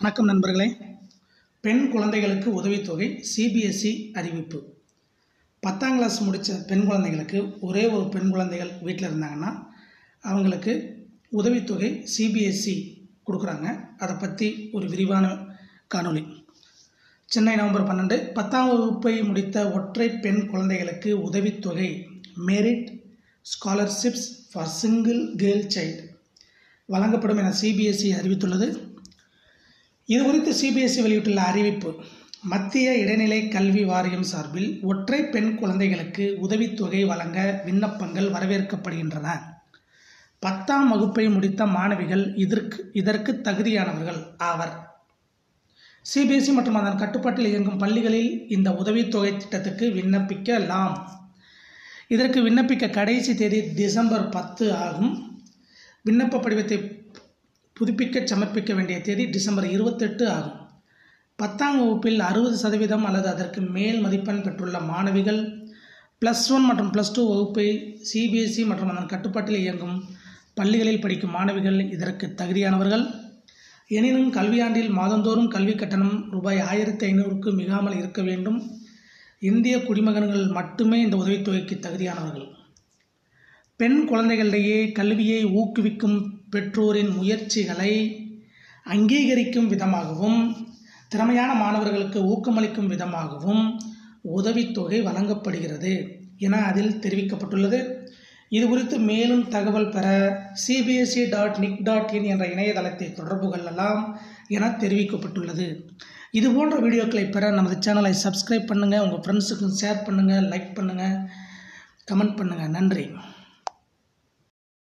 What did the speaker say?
வணக்கம் நண்பர்களே பெண் குழந்தைகளுக்கு உதவித்தொகை சிபிஎஸ்இ அறிவிப்பு பத்தாம் கிளாஸ் முடித்த பெண் குழந்தைகளுக்கு ஒரே ஒரு பெண் குழந்தைகள் வீட்டில் இருந்தாங்கன்னா அவங்களுக்கு உதவித்தொகை சிபிஎஸ்இ கொடுக்குறாங்க அதை பற்றி ஒரு விரிவான காணொளி சென்னை நவம்பர் பன்னெண்டு பத்தாம் வகுப்பை முடித்த ஒற்றை பெண் குழந்தைகளுக்கு உதவித்தொகை merit scholarships for single girl child வழங்கப்படும் என சிபிஎஸ்இ அறிவித்துள்ளது இது குறித்து சிபிஎஸ்இ வெளியிட்டுள்ள அறிவிப்பு மத்திய இடைநிலை கல்வி வாரியம் சார்பில் ஒற்றை பெண் குழந்தைகளுக்கு உதவித்தொகை வழங்க விண்ணப்பங்கள் வரவேற்கப்படுகின்றன பத்தாம் வகுப்பை முடித்த மாணவிகள் இதற்கு இதற்கு தகுதியானவர்கள் ஆவர் சிபிஎஸ்இ மற்றும் அதன் கட்டுப்பாட்டில் இயங்கும் பள்ளிகளில் இந்த உதவித்தொகை திட்டத்துக்கு விண்ணப்பிக்கலாம் இதற்கு விண்ணப்பிக்க கடைசி தேதி டிசம்பர் பத்து ஆகும் விண்ணப்ப படிவத்தை புதுப்பிக்க சமர்ப்பிக்க வேண்டிய தேதி டிசம்பர் இருபத்தெட்டு ஆகும் பத்தாம் வகுப்பில் அறுபது சதவீதம் அல்லது அதற்கு மேல் மதிப்பெண் பெற்றுள்ள மாணவிகள் ப்ளஸ் ஒன் மற்றும் ப்ளஸ் டூ வகுப்பை சிபிஎஸ்இ மற்றும் அதன் கட்டுப்பாட்டில் இயங்கும் பள்ளிகளில் படிக்கும் மாணவிகள் இதற்கு தகுதியானவர்கள் எனினும் கல்வியாண்டில் மாதந்தோறும் கல்வி கட்டணம் ரூபாய் ஆயிரத்தி ஐநூறுக்கு மிகாமல் இருக்க வேண்டும் இந்திய குடிமகன்கள் மட்டுமே இந்த உதவித்தொகைக்கு தகுதியானவர்கள் பெண் குழந்தைகளிடையே கல்வியை ஊக்குவிக்கும் பெற்றோரின் முயற்சிகளை அங்கீகரிக்கும் விதமாகவும் திறமையான மாணவர்களுக்கு ஊக்கமளிக்கும் விதமாகவும் உதவித்தொகை வழங்கப்படுகிறது என அதில் தெரிவிக்கப்பட்டுள்ளது இது குறித்து மேலும் தகவல் பெற CBSE dot nic dot in என்ற இணையதளத்தை தொடர்பு கொள்ளலாம் என தெரிவிக்கப்பட்டுள்ளது இது போன்ற வீடியோக்களை பெற நமது சேனலை சப்ஸ்கிரைப் பண்ணுங்கள் உங்கள் ஃப்ரெண்ட்ஸுக்கும் ஷேர் பண்ணுங்கள் லைக் பண்ணுங்கள் கமெண்ட் பண்ணுங்கள் நன்றி